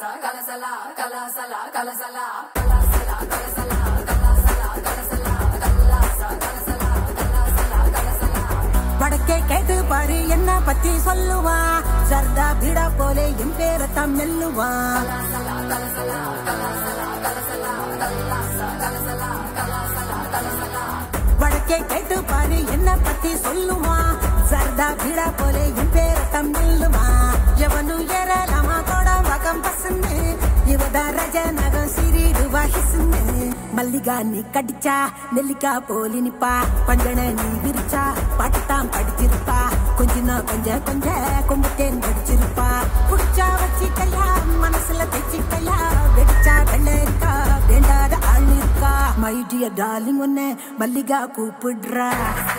வடக்கே கேட்டு பாரு என்ன பத்தி சொல்லுவா சர்தா பீடா போலே என் பேரத்தான் மெல்லுவா வடக்கே கேட்டு பாரு என்ன பத்தி சொல்லுவா சர்தா பீடா போலே என் பேரத்தான் மெல்லுவா எவனு ஏறலாமா கூட வகம் பசுன்னு இவதா ரஜ நகம் சிறிடுவா ஹிசுன்னு மல்லிகா நீ கடிச்சா நெல்லிக்கா போலி நிப்பா பஞ்சன நீ விரிச்சா பாட்டுத்தான் படிச்சிருப்பா கொஞ்சனா கொஞ்ச கொஞ்ச கொம்புத்தேன் படிச்சிருப்பா புடிச்சா வச்சிக்கையா மனசுல தைச்சிக்கையா வெடிச்சா வெள்ளரிக்கா வேண்டாத ஆள் இருக்கா மை டியர் டார்லிங் ஒன்னு மல்லிகா கூப்பிடுறா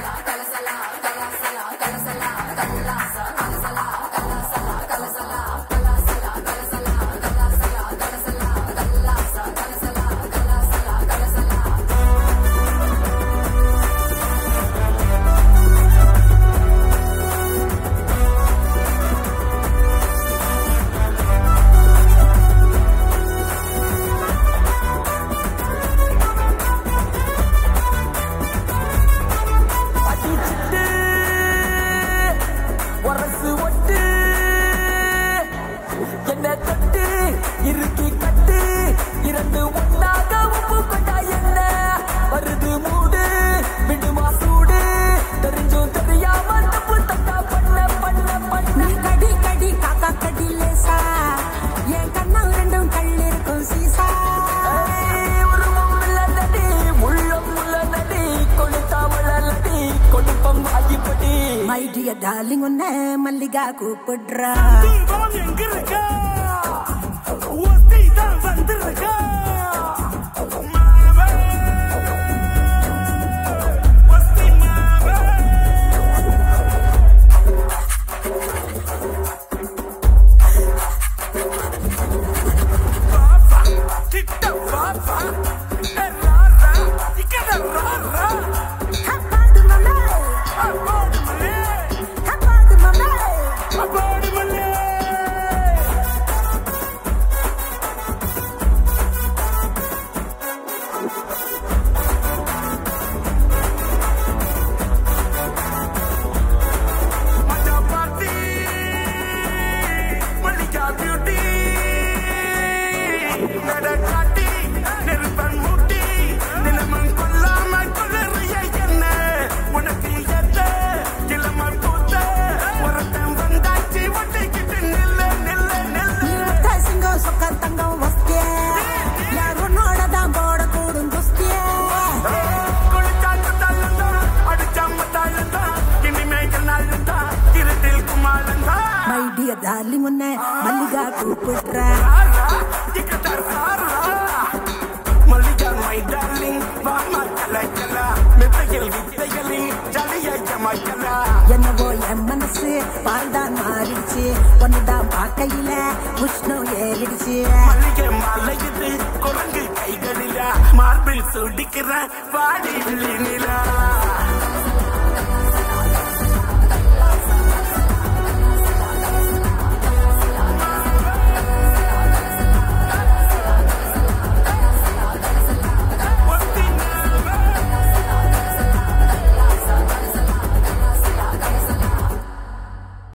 அடிச்சிட்டு உரசு ஒட்டு என்ன தொட்டு இறுக்கி கட்டு இரண்டு ஒன்னாக உப்பு கொண்டா என்ன வருது மூடு விடுமா சூடு தெரிஞ்சும் தெரியாம தப்பு தட்டா பண்ண பண்ண பண்ண நீ கடி கடி காக்கா கடி லேசா என் கண்ணம் ரெண்டும் கள்ளிருக்கும் சீசா ஏய், உருவம் உள்ளதடி, உள்ளம் உள்ளதடி, கொளுத்தா வளரடி, கொடுப்பம் அடிப்படி மை டியர் டார்லிங் ஒன்னு மல்லிகா கூப்பிடுறா தூங்கம் எங்க இருக்கா ஒத்தி தான் வந்திருக்கா மாவே ஒத்தி மாவே பாப்பா கிட்ட பாப்பா ராரா இக்கட ராரா ஹப்பாடு மமே அப்பாடு மலே ஹப்பாடு மமே அப்பாடு மலே மச்சா பார்ட்டி மல்லிகா பியூட்டி நட காட்டி நெருப்பன் மூட்டி நிலமன் கொல்லாம கொள்ளறிய என்ன உனக்கு எத்த இளமன் பூத்த ஒருத்தன் வந்தாச்சு ஒட்டிக்கிட்டு நில்ல நில்ல நில்ல நீ ஒத்த சிங்கம் சொக்க தங்கம் வஸ்தியே யார் உன்னோடதான் போட கூடும் குஸ்தியே மை டியர் டார்லிங் ஒன்னு மல்லிகா கூப்பிடுறா என்னவோ என் மனசு பால்தான் மாறிடுச்சு ஒன்னுதான் பார்க்கையில உஷ்ணம் ஏறிடுச்சு குரங்கு கைகளில மார்பில் சுடிக்கிற வாடி நிலா